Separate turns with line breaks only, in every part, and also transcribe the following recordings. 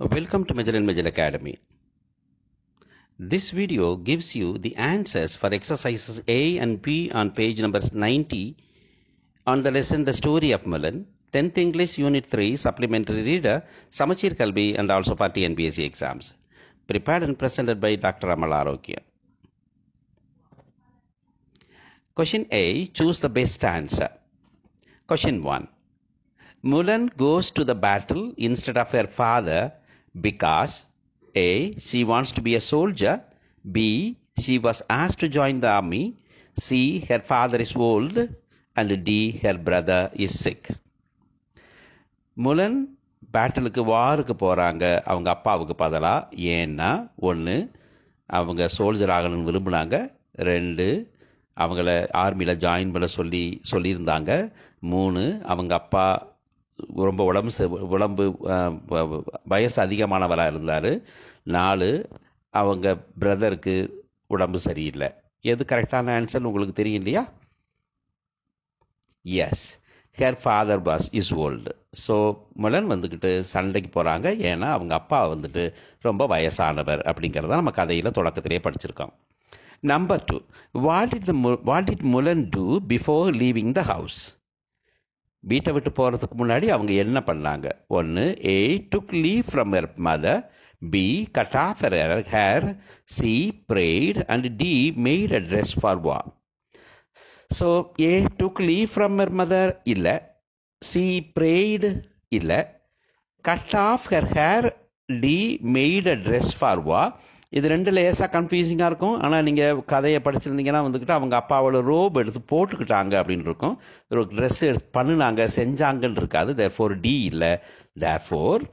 Welcome to Major and Major Academy. This video gives you the answers for exercises A and B on page numbers 90 on the lesson The Story of Mullen, 10th English Unit 3 Supplementary Reader, Samachir Kalbi and also for TNPSC exams. Prepared and presented by Dr. Amal Arokya. Question A. Choose the best answer. Question 1. Mulan goes to the battle instead of her father because A. She wants to be a soldier. B. She was asked to join the army. C. Her father is old. And D. Her brother is sick. முலன் பேட்டிலுக்கு வாருக்கு போகிறாங்க அவங்க அப்பாவுக்கு பதிலாக ஏன்னா ஒன்று அவங்க soldier ஆகணும்னு விரும்பினாங்க ரெண்டு அவங்கள ஆர்மியில் ஜாயின் பண்ண சொல்லி சொல்லியிருந்தாங்க மூணு அவங்க அப்பா ரொம்ப உடம்பு ச- உடம்பு அஹ், வ- வ- வயசு அதிகமானவராக இருந்தார் நாலு அவங்க பிரதருக்கு உடம்பு சரியில்லை எது கரெக்டான ஆன்சர் உங்களுக்கு தெரியும் இல்லையா yes her father was is old so Mulan வந்துக்கிட்டு சண்டைக்கு போகிறாங்க ஏன்னா அவங்க அப்பா வந்துட்டு ரொம்ப வயசானவர் அப்படிங்கிறத நம்ம கதையில் தொடக்கத்திலே படிச்சிருக்கோம் number two what did the what did Mulan do before leaving the house வீட்டை விட்டு போகிறதுக்கு முன்னாடி அவங்க என்ன பண்ணாங்க ஒன்று A took leave from her mother B cut off her hair C prayed and D made a dress for war so A took leave from her mother இல்லை C prayed இல்லை cut off her hair D made a dress for war இது ரெண்டு லேசாக கன்ஃபியூசிங்காக இருக்கும் ஆனால் நீங்கள் கதையை படிச்சிருந்தீங்கன்னா வந்துக்கிட்டு அவங்க அப்பாவோட ரோப் எடுத்து போட்டுக்கிட்டாங்க அப்படின்னு இருக்கும் ஒரு ட்ரெஸ் எடுத்து பண்ணினாங்க செஞ்சாங்கன்னு இருக்காது தேர் ஃபோர் டி இல்லை therefore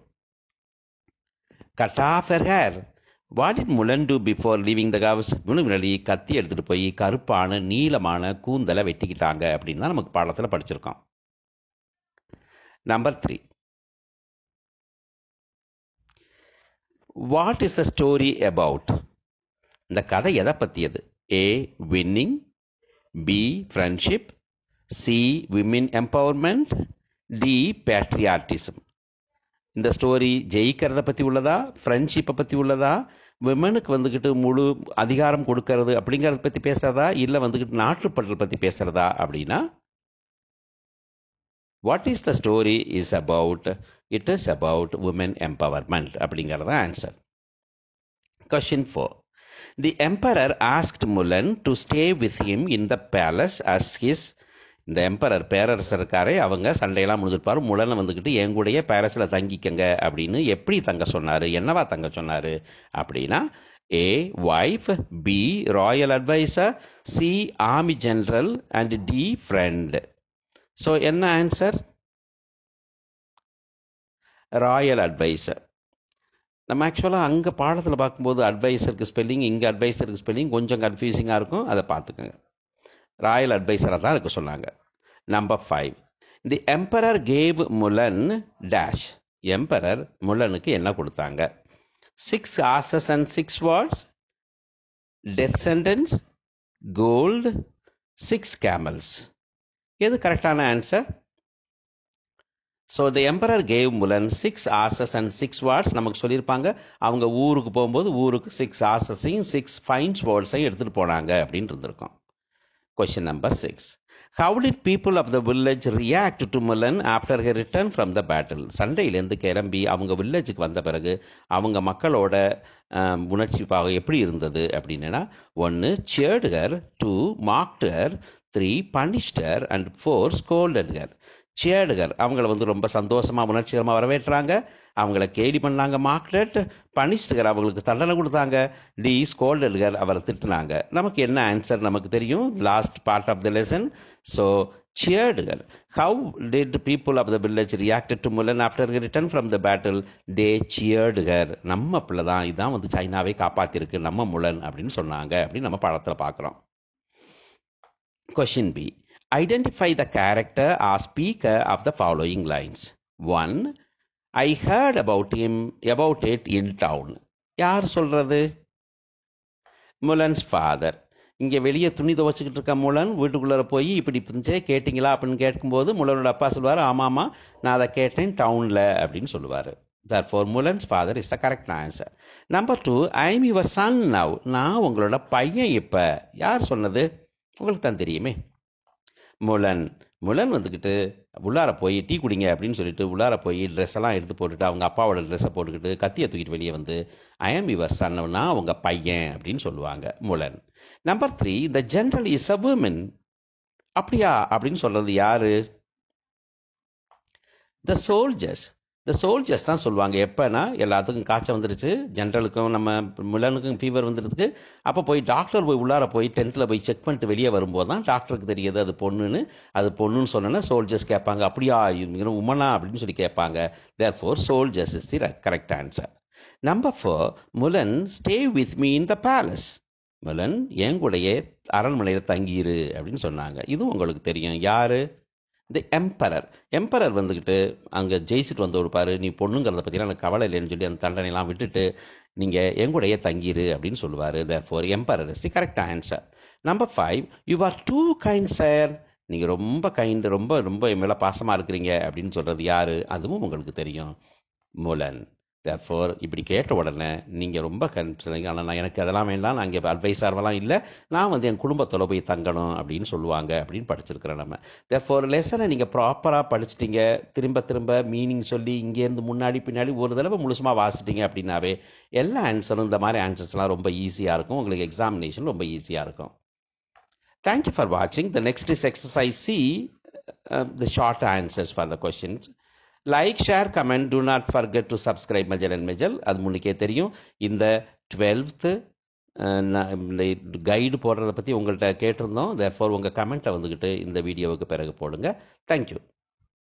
cut off her hair what did Mulan do before leaving the house முன்னாடி கத்தி எடுத்துகிட்டு போய் கருப்பான நீளமான கூந்தலை வெட்டிக்கிட்டாங்க அப்படின்னு தான் நமக்கு பாடத்தில் படிச்சிருக்கோம் number three what is the story about இந்த கதை எதை பற்றியது A winning B friendship C women empowerment D patriotism இந்த ஸ்டோரி ஜெயிக்கிறத பற்றி உள்ளதா ஃப்ரெண்ட்ஷிப்பை பற்றி உள்ளதா விமனுக்கு வந்துக்கிட்டு முழு அதிகாரம் கொடுக்கறது அப்படிங்கிறத பற்றி பேசுறதா இல்லை வந்துக்கிட்டு நாட்டுப்பற்றல் பற்றி பேசுறதா அப்படின்னா what is the story is about it is about woman empowerment அப்படிங்கிறது answer question four the emperor asked Mulan to stay with him in the palace as his இந்த எம்பரர் பேரரசர் இருக்காரே அவங்க சண்டையெல்லாம் முடிஞ்சிருப்பாரு முலனை வந்துக்கிட்டு என் கூடயே பேரஸில் தங்கிக்கங்க அப்படின்னு எப்படி தங்க சொன்னார் என்னவா தங்க சொன்னார் அப்படின்னா A wife B royal adviser C army general and D friend so என்ன ஆன்சர் ராயல் அட்வைசர் நம்ம ஆக்சுவலாக அங்கே பாடத்தில் பார்க்கும்போது அட்வைசருக்கு ஸ்பெல்லிங் இங்கே அட்வைசருக்கு ஸ்பெல்லிங் கொஞ்சம் கன்ஃபியூசிங்காக இருக்கும் அதை பார்த்துக்கோங்க ராயல் அட்வைசராக தான் இருக்க சொன்னாங்க number five the emperor gave Mulan dash emperor முலனுக்கு என்ன கொடுத்தாங்க six horses and six swords death sentence gold six camels எது கரெக்டான answer so the emperor gave Mulan six horses and six swords நமக்கு சொல்லியிருப்பாங்க அவங்க ஊருக்கு போகும்போது ஊருக்கு சிக்ஸ் ஆசஸையும் சிக்ஸ் ஃபைன்ஸ் வேர்ட்ஸையும் எடுத்துகிட்டு போனாங்க அப்படின்னு இருந்திருக்கோம் question number six how did people of the village react to Mulan after her return from the battle சண்டையிலேருந்து கிளம்பி அவங்க வில்லேஜுக்கு வந்த பிறகு அவங்க மக்களோட ஆம், உணர்ச்சி பாகம் எப்படி இருந்தது அப்படின்னா ஒன்று cheered her two mocked her three punished her and four scolded her cheered her அவங்கள வந்து ரொம்ப சந்தோஷமாக உணர்ச்சிகரமாக வரவேற்றாங்க அவங்கள கேலி பண்ணாங்க மார்க்டட் பனிஷ்டகர் அவங்களுக்கு தண்டனை கொடுத்தாங்க டி ஸ்கோல்டர்கர் அவரை திட்டினாங்க நமக்கு என்ன ஆன்சர் நமக்கு தெரியும் last part of the lesson so cheered her how did people of the village reacted to Mulan after return from the battle they cheered her நம்ம பிள்ளை தான் இதான் வந்து சைனாவை காப்பாற்றிருக்கு நம்ம முலன் அப்படின்னு சொன்னாங்க அப்படின்னு நம்ம படத்தில் பார்க்குறோம் Question B. Identify the character or speaker of the following lines. 1. I heard about him, about it in town. யார் சொல்றது முலன்ஸ் ஃபாதர் இங்கே வெளியே துணி துவைச்சிக்கிட்டு இருக்க முலன் வீட்டுக்குள்ளே போய் இப்படி இருந்துச்சே கேட்டிங்களா அப்படின்னு கேட்கும்போது முலனோட அப்பா சொல்லுவார் ஆமாம்மா நான் அதை கேட்டேன் டவுனில் அப்படின்னு சொல்லுவார் therefore Mulan's father is the correct answer number two I am your son now நான் உங்களோட பையன் இப்போ யார் சொன்னது உங்களுக்கு தான் தெரியுமே முலன் முலன் வந்துக்கிட்டு உள்ளார போய் டீ குடிங்க அப்படின்னு சொல்லிட்டு உள்ளார போய் ட்ரெஸ் எல்லாம் எடுத்து போட்டுட்டு அவங்க அப்பாவோட ட்ரெஸ்ஸை போட்டுக்கிட்டு கத்தியை தூக்கிட்டு வெளியே வந்து ஐ எம் யுவர் சன்னா உங்க பையன் அப்படின்னு சொல்லுவாங்க Mulan number three the general is a woman அப்படியா அப்படின்னு சொல்றது யாரு த சோல்ஜர்ஸ் த சோல்ஜர்ஸ் தான் சொல்லுவாங்க எப்போனா எல்லாத்துக்கும் காய்ச்சல் வந்துருச்சு ஜென்ரலுக்கும் நம்ம முலனுக்கும் ஃபீவர் வந்துருக்கு அப்போ போய் டாக்டர் போய் உள்ளார போய் டென்த்தில் போய் செக் பண்ணிட்டு வெளியே வரும்போது தான் டாக்டருக்கு தெரியுது அது பொண்ணுன்னு அது பொண்ணுன்னு சொன்னோன்னா சோல்ஜர்ஸ் கேட்பாங்க அப்படியா இது உமனா அப்படின்னு சொல்லி கேட்பாங்க therefore soldiers is the correct answer number four Mulan stay with me in the palace Mulan என் கூடயே அரண்மனையில் தங்கியிரு அப்படின்னு சொன்னாங்க இதுவும் உங்களுக்கு தெரியும் யாரு தி எம்பரர் எம்பரர் வந்துக்கிட்டு அங்கே ஜெயிச்சுட்டு வந்து கொடுப்பாரு நீ பொண்ணுங்கிறத பற்றிலாம் எனக்கு கவலை இல்லைன்னு சொல்லி அந்த தண்டனைலாம் விட்டுட்டு நீங்கள் எங்கூடையே தங்கிரு அப்படின்னு சொல்லுவார் therefore emperor is the correct answer number five you are too kind sir நீங்கள் ரொம்ப கைண்டு ரொம்ப ரொம்ப என் மேலே பாசமாக இருக்கிறீங்க அப்படின்னு சொல்கிறது யார் அதுவும் உங்களுக்கு தெரியும் முலன் தேர்ஃபோர் இப்படி கேட்ட உடனே நீங்கள் ரொம்ப கன்ஃபியூஸ் ஆனால் நான் எனக்கு அதெல்லாம் வேண்டாம் நான் இங்கே அட்வைஸார்வெல்லாம் இல்லை நான் வந்து என் குடும்பத்தோட போய் தங்கணும் அப்படின்னு சொல்லுவாங்க அப்படின்னு படிச்சிருக்கிறேன் நம்ம தேர்ஃபோர் லெசனை நீங்கள் ப்ராப்பராக படிச்சிட்டீங்க திரும்ப திரும்ப மீனிங் சொல்லி இங்கேருந்து முன்னாடி பின்னாடி ஒரு தடவை முழுசுமாக வாசிட்டீங்க அப்படின்னாவே எல்லா ஆன்சரும் இந்த மாதிரி ஆன்சர்ஸ்லாம் ரொம்ப ஈஸியாக இருக்கும் உங்களுக்கு எக்ஸாமினேஷன் ரொம்ப ஈஸியாக இருக்கும் தேங்க்யூ ஃபார் வாட்சிங் the next is exercise C the short answers for the questions like share comment do not forget to subscribe மெஜல் அண்ட் மெஜல் அது முன்னுக்கே தெரியும் இந்த டுவெல்த்து கைடு போடுறதை பற்றி உங்கள்கிட்ட கேட்டிருந்தோம் தேர்ஃபோர் உங்கள் கமெண்ட்டை வந்துக்கிட்டு இந்த வீடியோவுக்கு பிறகு போடுங்க தேங்க்யூ